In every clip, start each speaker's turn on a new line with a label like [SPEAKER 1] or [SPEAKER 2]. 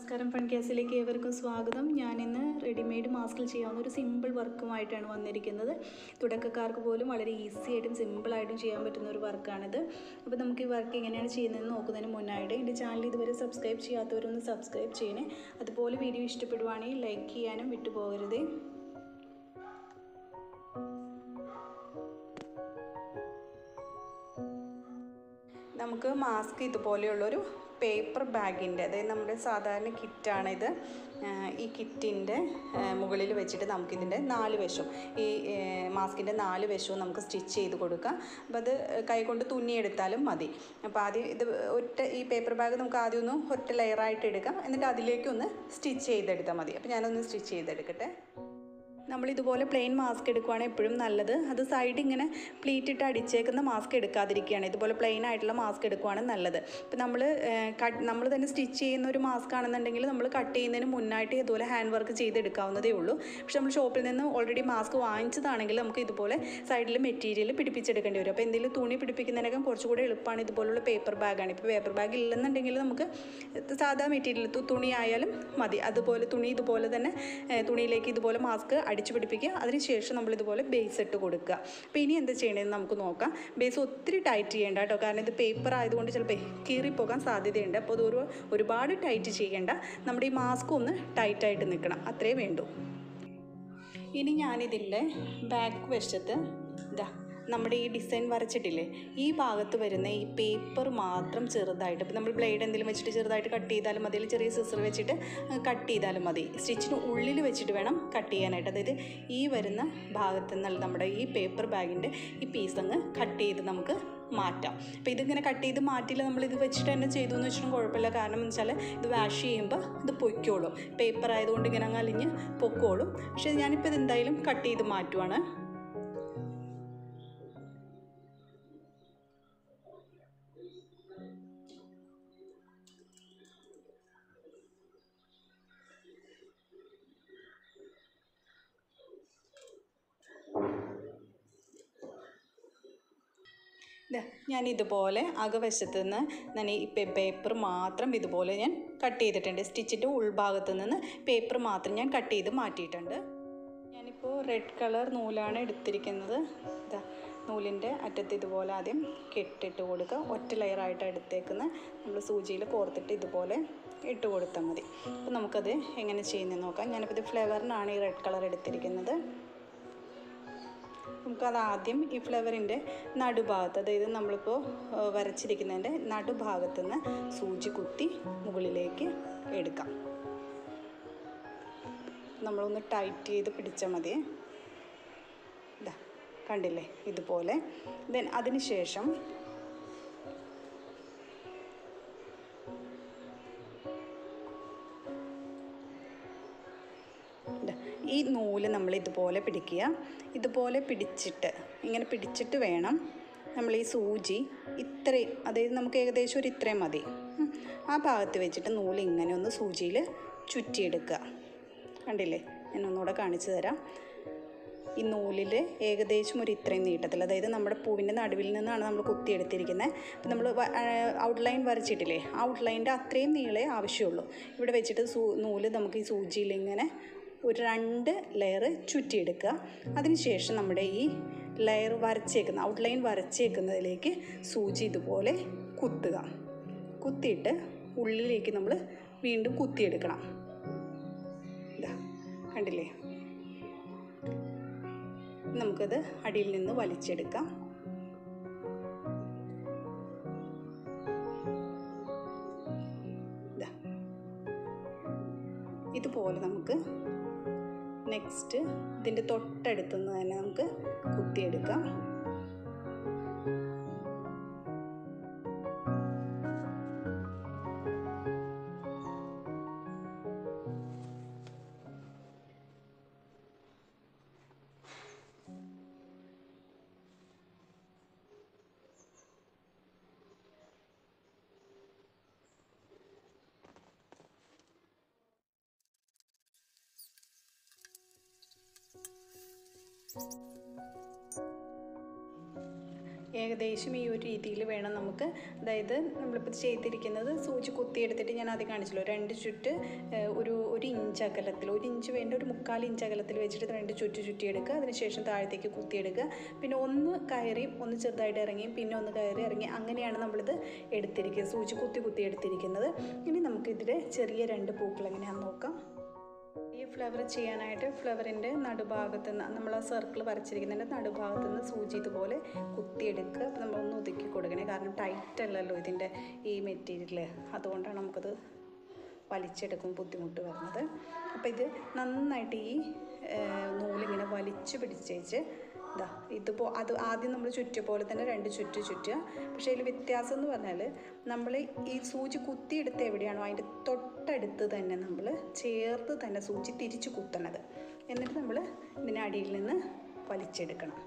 [SPEAKER 1] നമസ്കാരം ഫൺ കേസിലേക്ക് ഏവർക്കും സ്വാഗതം ഞാനിന്ന് റെഡിമെയ്ഡ് മാസ്കിൽ ചെയ്യാവുന്ന ഒരു സിമ്പിൾ വർക്കുമായിട്ടാണ് വന്നിരിക്കുന്നത് തുടക്കക്കാർക്ക് പോലും വളരെ ഈസി ആയിട്ടും സിമ്പിളായിട്ടും ചെയ്യാൻ പറ്റുന്ന ഒരു വർക്കാണിത് അപ്പോൾ നമുക്ക് ഈ വർക്ക് എങ്ങനെയാണ് ചെയ്യുന്നതെന്ന് നോക്കുന്നതിന് മുന്നായിട്ട് എൻ്റെ ചാനൽ ഇതുവരെ സബ്സ്ക്രൈബ് ചെയ്യാത്തവരൊന്ന് സബ്സ്ക്രൈബ് ചെയ്യണേ അതുപോലെ വീഡിയോ ഇഷ്ടപ്പെടുവാണെങ്കിൽ ലൈക്ക് ചെയ്യാനും വിട്ടുപോകരുതേ നമുക്ക് മാസ്ക് ഇതുപോലെയുള്ളൊരു പേപ്പർ ബാഗിൻ്റെ അതായത് നമ്മുടെ സാധാരണ കിറ്റാണിത് ഈ കിറ്റിൻ്റെ മുകളിൽ വെച്ചിട്ട് നമുക്കിതിൻ്റെ നാല് വശവും ഈ മാസ്കിൻ്റെ നാല് വശവും നമുക്ക് സ്റ്റിച്ച് ചെയ്ത് കൊടുക്കാം അപ്പോൾ അത് കൈകൊണ്ട് തുന്നിയെടുത്താലും മതി അപ്പോൾ ആദ്യം ഇത് ഒറ്റ ഈ പേപ്പർ ബാഗ് നമുക്ക് ആദ്യം ഒന്ന് ഒറ്റ ലെയറായിട്ട് എടുക്കാം എന്നിട്ട് അതിലേക്കൊന്ന് സ്റ്റിച്ച് ചെയ്തെടുത്താൽ മതി അപ്പോൾ ഞാനൊന്ന് സ്റ്റിച്ച് ചെയ്തെടുക്കട്ടെ നമ്മൾ ഇതുപോലെ പ്ലെയിൻ മാസ്ക് എടുക്കുവാണെങ്കിൽ എപ്പോഴും നല്ലത് അത് സൈഡ് ഇങ്ങനെ പ്ലീറ്റ് ഇട്ട് അടിച്ചേക്കുന്ന മാസ്ക് എടുക്കാതിരിക്കുകയാണ് ഇതുപോലെ പ്ലെയിൻ ആയിട്ടുള്ള മാസ്ക് എടുക്കുവാണ് നല്ലത് ഇപ്പം നമ്മൾ നമ്മൾ തന്നെ സ്റ്റിച്ച് ചെയ്യുന്ന ഒരു മാസ്ക് ആണെന്നുണ്ടെങ്കിൽ നമ്മൾ കട്ട് ചെയ്യുന്നതിന് മുന്നായിട്ട് ഇതുപോലെ ഹാൻഡ് വർക്ക് ചെയ്തെടുക്കാവുന്നതേ ഉള്ളൂ പക്ഷെ നമ്മൾ ഷോപ്പിൽ നിന്ന് ഓൾറെഡി മാസ്ക് വാങ്ങിച്ചതാണെങ്കിൽ നമുക്ക് ഇതുപോലെ സൈഡിൽ മെറ്റീരിയൽ പിടിപ്പിച്ചെടുക്കേണ്ടി വരും അപ്പോൾ എന്തെങ്കിലും തുണി പിടിപ്പിക്കുന്നതിനൊക്കെ കുറച്ചുകൂടി എളുപ്പമാണ് ഇതുപോലുള്ള പേപ്പർ ബാഗാണ് ഇപ്പോൾ പേപ്പർ ബാഗ് ഇല്ലെന്നുണ്ടെങ്കിൽ നമുക്ക് സാധാ മെറ്റീരിയൽ തുണി ആയാലും മതി അതുപോലെ തുണി ഇതുപോലെ തന്നെ തുണിയിലേക്ക് ഇതുപോലെ മാസ്ക് അടിച്ചു പിടിപ്പിക്കുക അതിനുശേഷം നമ്മൾ ഇതുപോലെ ബേസ് ഇട്ട് കൊടുക്കുക അപ്പോൾ ഇനി എന്താ ചെയ്യണമെന്ന് നമുക്ക് നോക്കാം ബേസ് ഒത്തിരി ടൈറ്റ് ചെയ്യേണ്ട കേട്ടോ കാരണം ഇത് പേപ്പർ ആയതുകൊണ്ട് ചിലപ്പോൾ കീറിപ്പോകാൻ സാധ്യതയുണ്ട് അപ്പോൾ അത് ഒരു ഒരുപാട് ടൈറ്റ് ചെയ്യേണ്ട നമ്മുടെ ഈ മാസ്ക് ഒന്ന് ടൈറ്റായിട്ട് നിൽക്കണം അത്രേ വേണ്ടൂ ഇനി ഞാനിതിൻ്റെ ബാക്ക് വശത്ത് ഇതാ നമ്മുടെ ഈ ഡിസൈൻ വരച്ചിട്ടില്ലേ ഈ ഭാഗത്ത് വരുന്ന ഈ പേപ്പർ മാത്രം ചെറുതായിട്ട് ഇപ്പോൾ നമ്മൾ ബ്ലേഡ് എന്തെങ്കിലും വെച്ചിട്ട് ചെറുതായിട്ട് കട്ട് ചെയ്താലും മതി അല്ലെങ്കിൽ ചെറിയ സിസർ വെച്ചിട്ട് കട്ട് ചെയ്താലും മതി സ്റ്റിച്ചിന് ഉള്ളിൽ വെച്ചിട്ട് വേണം കട്ട് ചെയ്യാനായിട്ട് അതായത് ഈ വരുന്ന ഭാഗത്ത് നിന്നുള്ള നമ്മുടെ ഈ പേപ്പർ ബാഗിൻ്റെ ഈ പീസ് അങ്ങ് കട്ട് ചെയ്ത് നമുക്ക് മാറ്റാം അപ്പോൾ ഇതിങ്ങനെ കട്ട് ചെയ്ത് മാറ്റില്ല നമ്മൾ ഇത് വെച്ചിട്ട് തന്നെ ചെയ്തു എന്ന് വെച്ചിട്ടും കുഴപ്പമില്ല കാരണം എന്ന് വെച്ചാൽ ഇത് വാഷ് ചെയ്യുമ്പോൾ ഇത് പൊയ്ക്കോളും പേപ്പർ ആയതുകൊണ്ട് ഇങ്ങനെ അങ്ങ് അലിഞ്ഞ് പൊക്കോളും പക്ഷേ ഞാനിപ്പോൾ ഇത് എന്തായാലും കട്ട് ചെയ്ത് മാറ്റുവാണ് ഞാൻ ഇതുപോലെ അകവശത്ത് നിന്ന് ഞാൻ ഈ പേപ്പർ മാത്രം ഇതുപോലെ ഞാൻ കട്ട് ചെയ്തിട്ടുണ്ട് സ്റ്റിച്ചിൻ്റെ ഉൾഭാഗത്ത് നിന്ന് പേപ്പർ മാത്രം ഞാൻ കട്ട് ചെയ്ത് മാറ്റിയിട്ടുണ്ട് ഞാനിപ്പോൾ റെഡ് കളർ നൂലാണ് എടുത്തിരിക്കുന്നത് ഇതാ നൂലിൻ്റെ അറ്റത്ത് ഇതുപോലെ ആദ്യം കെട്ടിട്ട് കൊടുക്കുക ഒറ്റ ലെയറായിട്ട് എടുത്തേക്കുന്ന നമ്മൾ സൂചിയിൽ കോർത്തിട്ട് ഇതുപോലെ ഇട്ട് കൊടുത്താൽ മതി അപ്പോൾ നമുക്കത് എങ്ങനെ ചെയ്യുന്നത് നോക്കാം ഞാനിപ്പോൾ ഇത് ഫ്ലേവറിനാണ് ഈ റെഡ് കളർ എടുത്തിരിക്കുന്നത് നമുക്കത് ആദ്യം ഈ ഫ്ലവറിൻ്റെ നടുഭാഗത്ത് അതായത് നമ്മളിപ്പോൾ വരച്ചിരിക്കുന്നതിൻ്റെ നടുഭാഗത്തു നിന്ന് സൂചി കുത്തി മുകളിലേക്ക് എടുക്കാം നമ്മളൊന്ന് ടൈറ്റ് ചെയ്ത് പിടിച്ചാൽ മതി ഇതാ കണ്ടില്ലേ ഇതുപോലെ ദെൻ അതിന് ശേഷം ഈ നൂല് നമ്മൾ ഇതുപോലെ പിടിക്കുക ഇതുപോലെ പിടിച്ചിട്ട് ഇങ്ങനെ പിടിച്ചിട്ട് വേണം നമ്മൾ ഈ സൂചി ഇത്രയും അതായത് നമുക്ക് ഏകദേശം ഒരു ഇത്രയും മതി ആ ഭാഗത്ത് വെച്ചിട്ട് നൂല് ഇങ്ങനെ ഒന്ന് സൂചിയിൽ ചുറ്റിയെടുക്കുക കണ്ടില്ലേ ഞാൻ ഒന്നുകൂടെ കാണിച്ചു തരാം ഈ നൂലിൽ ഏകദേശം ഒരു ഇത്രയും നീട്ടത്തിൽ അതായത് നമ്മുടെ പൂവിൻ്റെ നടുവിൽ നിന്നാണ് നമ്മൾ കുത്തിയെടുത്തിരിക്കുന്നത് അപ്പം നമ്മൾ ഔട്ട്ലൈൻ വരച്ചിട്ടില്ലേ ഔട്ട്ലൈൻ്റെ അത്രയും നീളേ ആവശ്യമുള്ളൂ ഇവിടെ വെച്ചിട്ട് സൂ നൂല് നമുക്ക് ഈ സൂചിയിൽ ഇങ്ങനെ ഒരു രണ്ട് ലെയർ ചുറ്റിയെടുക്കുക അതിനുശേഷം നമ്മുടെ ഈ ലെയർ വരച്ചേക്കുന്ന ഔട്ട്ലൈൻ വരച്ചേക്കുന്നതിലേക്ക് സൂചി ഇതുപോലെ കുത്തുക കുത്തിയിട്ട് ഉള്ളിലേക്ക് നമ്മൾ വീണ്ടും കുത്തിയെടുക്കണം ഇതാ കണ്ടില്ലേ നമുക്കത് അടിയിൽ നിന്ന് വലിച്ചെടുക്കാം ഇതുപോലെ നമുക്ക് നെക്സ്റ്റ് ഇതിൻ്റെ തൊട്ടടുത്തുനിന്ന് തന്നെ നമുക്ക് കുത്തിയെടുക്കാം ഏകദേശം ഈ ഒരു രീതിയിൽ വേണം നമുക്ക് അതായത് നമ്മളിപ്പോൾ ഇത് ചെയ്തിരിക്കുന്നത് സൂചി കുത്തിയെടുത്തിട്ട് ഞാൻ ആദ്യം കാണിച്ചല്ലോ രണ്ട് ചുറ്റ് ഏഹ്, ഒരു ഒരു ഇഞ്ച് അകലത്തിൽ ഒരു ഇഞ്ച് വേണ്ട ഒരു മുക്കാൽ ഇഞ്ച് അകലത്തിൽ വെച്ചിട്ട് രണ്ട് ചുറ്റ് ചുറ്റിയെടുക്കുക അതിനുശേഷം താഴത്തേക്ക് കുത്തിയെടുക്കുക പിന്നെ ഒന്ന് കയറി ഒന്ന് ചെറുതായിട്ട് ഇറങ്ങി പിന്നെ ഒന്ന് കയറി ഇറങ്ങി അങ്ങനെയാണ് നമ്മളിത് എടുത്തിരിക്കുന്നത് സൂചി കുത്തി കുത്തി എടുത്തിരിക്കുന്നത് ഇനി നമുക്കിതിൽ ചെറിയ രണ്ട് പൂക്കൾ എങ്ങനെയാണെന്ന് നോക്കാം ഈ ഫ്ലവർ ചെയ്യാനായിട്ട് ഫ്ലവറിൻ്റെ നടുഭാഗത്ത് നിന്ന് നമ്മൾ ആ സർക്കിൾ വരച്ചിരിക്കുന്നതിൻ്റെ നടുഭാഗത്ത് നിന്ന് സൂചി ഇതുപോലെ കുത്തിയെടുക്കുക അപ്പോൾ നമ്മളൊന്ന് ഒതുക്കി കൊടുക്കണേ കാരണം ടൈറ്റ് അല്ലല്ലോ ഇതിൻ്റെ ഈ മെറ്റീരിയൽ അതുകൊണ്ടാണ് നമുക്കത് വലിച്ചെടുക്കും ബുദ്ധിമുട്ട് വരുന്നത് അപ്പോൾ ഇത് നന്നായിട്ട് ഈ ഏഹ്, നൂലിങ്ങനെ വലിച്ചു പിടിച്ചേച്ച് ഇതാ ഇതിപ്പോ അത് ആദ്യം നമ്മൾ ചുറ്റിയ പോലെ തന്നെ രണ്ട് ചുറ്റ് ചുറ്റുക പക്ഷേ ഇതിൽ വ്യത്യാസം എന്ന് പറഞ്ഞാൽ നമ്മൾ ഈ സൂചി കുത്തിയെടുത്ത് എവിടെയാണോ അതിൻ്റെ തൊട്ടടുത്ത് തന്നെ നമ്മൾ ചേർത്ത് തന്നെ സൂചി തിരിച്ച് കുത്തണത് എന്നിട്ട് നമ്മൾ ഇതിനെ അടിയിൽ നിന്ന് വലിച്ചെടുക്കണം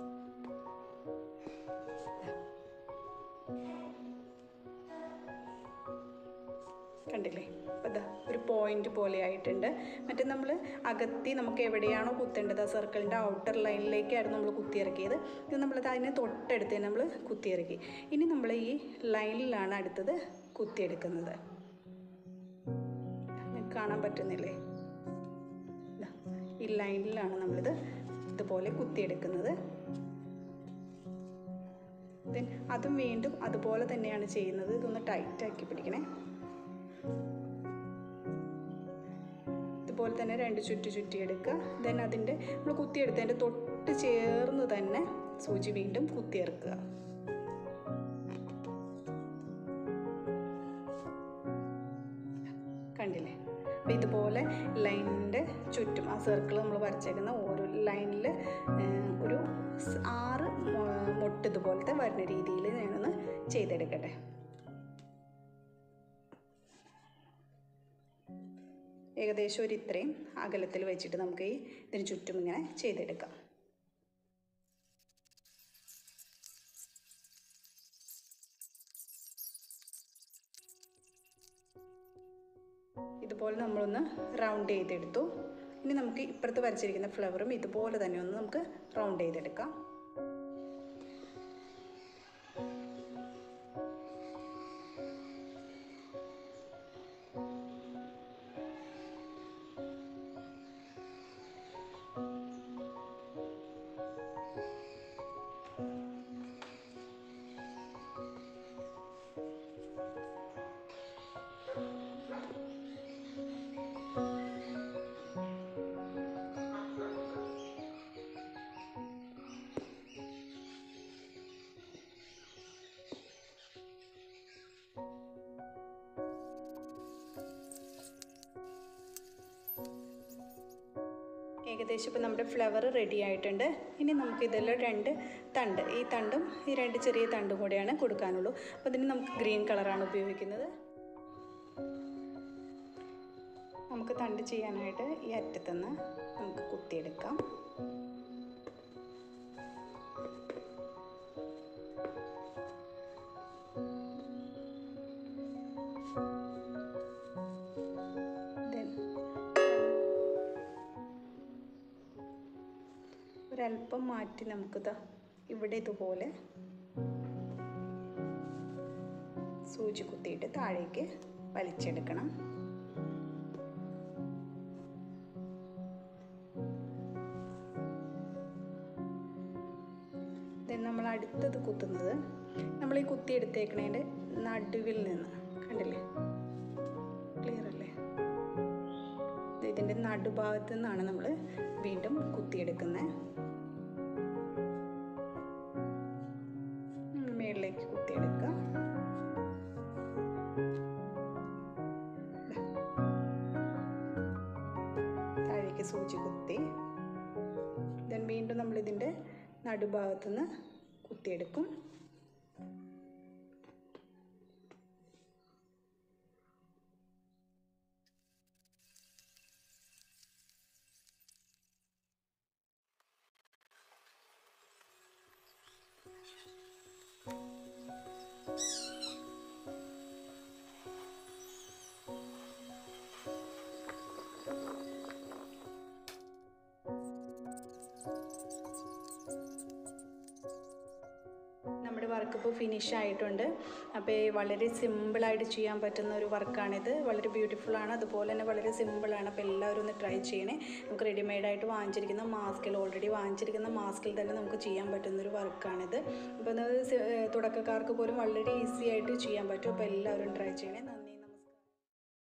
[SPEAKER 1] കണ്ടില്ലേ അപ്പോൾ ഇതാ ഒരു പോയിന്റ് പോലെ ആയിട്ടുണ്ട് മറ്റേ നമ്മൾ അകത്തി നമുക്ക് എവിടെയാണോ കുത്തേണ്ടത് ആ സർക്കിളിൻ്റെ ഔട്ടർ ലൈനിലേക്കായിരുന്നു നമ്മൾ കുത്തിയിറക്കിയത് ഇത് നമ്മളത് അതിനെ തൊട്ടടുത്ത് തന്നെ നമ്മൾ കുത്തിയിറക്കി ഇനി നമ്മൾ ഈ ലൈനിലാണ് അടുത്തത് കുത്തിയെടുക്കുന്നത് നിങ്ങൾക്ക് കാണാൻ പറ്റുന്നില്ലേ ദാ, ഈ ലൈനിലാണ് നമ്മളിത് ഇതുപോലെ കുത്തിയെടുക്കുന്നത് ദെൻ അതും വീണ്ടും അതുപോലെ തന്നെയാണ് ചെയ്യുന്നത് ഇതൊന്ന് ടൈറ്റ് ആക്കി പിടിക്കണേ ഇതുപോലെ തന്നെ രണ്ട് ചുറ്റി ചുറ്റി എടുക്കുക ദെൻ അതിൻ്റെ നമ്മൾ കുത്തിയെടുത്തതിൻ്റെ തൊട്ട് ചേർന്ന് തന്നെ സൂചി വീണ്ടും കുത്തിയിറക്കുക കണ്ടില്ലേ അപ്പം ഇതുപോലെ ലൈനിൻ്റെ ചുറ്റും ആ സർക്കിൾ നമ്മൾ വരച്ചേക്കുന്ന ഓരോ ലൈനിൽ ഒരു സ് ആറ് മൊ- മൊട്ട് ഇതുപോലത്തെ വരുന്ന രീതിയിൽ ഞാനൊന്ന് ചെയ്തെടുക്കട്ടെ ഏകദേശം ഒരു ഇത്രയും അകലത്തിൽ വെച്ചിട്ട് നമുക്ക് ഈ ഇതിന് ചുറ്റും ഇങ്ങനെ ചെയ്തെടുക്കാം ഇതുപോലെ നമ്മളൊന്ന് റൗണ്ട് ചെയ്തെടുത്തു ഇനി നമുക്ക് ഇപ്പുറത്ത് വരച്ചിരിക്കുന്ന ഫ്ലവറും ഇതുപോലെ തന്നെ ഒന്ന് നമുക്ക് റൗണ്ട് ചെയ്തെടുക്കാം ഏകദേശം ഇപ്പോൾ നമ്മുടെ ഫ്ലവർ റെഡി ആയിട്ടുണ്ട് ഇനി നമുക്ക് ഇതെല്ലാം രണ്ട് തണ്ട് ഈ തണ്ടും ഈ രണ്ട് ചെറിയ തണ്ടും കൂടെയാണ് കൊടുക്കാനുള്ളൂ അപ്പോൾ ഇതിന് നമുക്ക് ഗ്രീൻ കളറാണ് ഉപയോഗിക്കുന്നത് നമുക്ക് തണ്ട് ചെയ്യാനായിട്ട് ഈ അറ്റത്തുനിന്ന് നമുക്ക് കുത്തിയെടുക്കാം Then ഒരല്പം മാറ്റി നമുക്കിതാ ഇവിടെ ഇതുപോലെ സൂചി കുത്തിയിട്ട് താഴേക്ക് വലിച്ചെടുക്കണം Then നമ്മൾ അടുത്തത് കുത്തുന്നത് നമ്മൾ ഈ കുത്തിയെടുത്തേക്കണേൻ്റെ നടുവിൽ നിന്ന് കണ്ടില്ലേ ക്ലിയർ അല്ലേ ഇത് ഇതിൻ്റെ നടുഭാഗത്ത് നിന്നാണ് നമ്മൾ വീണ്ടും കുത്തിയെടുക്കുന്നത് മേളിലേക്ക് കുത്തിയെടുക്കുക ദാ. താഴേക്ക് സൂചി കുത്തി ദെൻ വീണ്ടും നമ്മൾ ഇതിൻ്റെ നടുഭാഗത്ത് നിന്ന് കുത്തിയെടുക്കും വർക്ക് ഇപ്പോൾ ഫിനിഷ് ആയിട്ടുണ്ട് അപ്പോൾ ഈ വളരെ സിമ്പിളായിട്ട് ചെയ്യാൻ പറ്റുന്ന ഒരു വർക്കാണിത് വളരെ ബ്യൂട്ടിഫുൾ ആണ് അതുപോലെ തന്നെ വളരെ സിമ്പിളാണ് അപ്പോൾ എല്ലാവരും ഒന്ന് ട്രൈ ചെയ്യണേ നമുക്ക് റെഡിമെയ്ഡായിട്ട് വാങ്ങിച്ചിരിക്കുന്ന മാസ്കിൽ ഓൾറെഡി വാങ്ങിച്ചിരിക്കുന്ന മാസ്കിൽ തന്നെ നമുക്ക് ചെയ്യാൻ പറ്റുന്ന ഒരു വർക്കാണിത് അപ്പോൾ അത് സി- തുടക്കക്കാർക്ക് പോലും വളരെ ഈസി ആയിട്ട് ചെയ്യാൻ പറ്റും അപ്പോൾ എല്ലാവരും ട്രൈ ചെയ്യണേ നന്ദി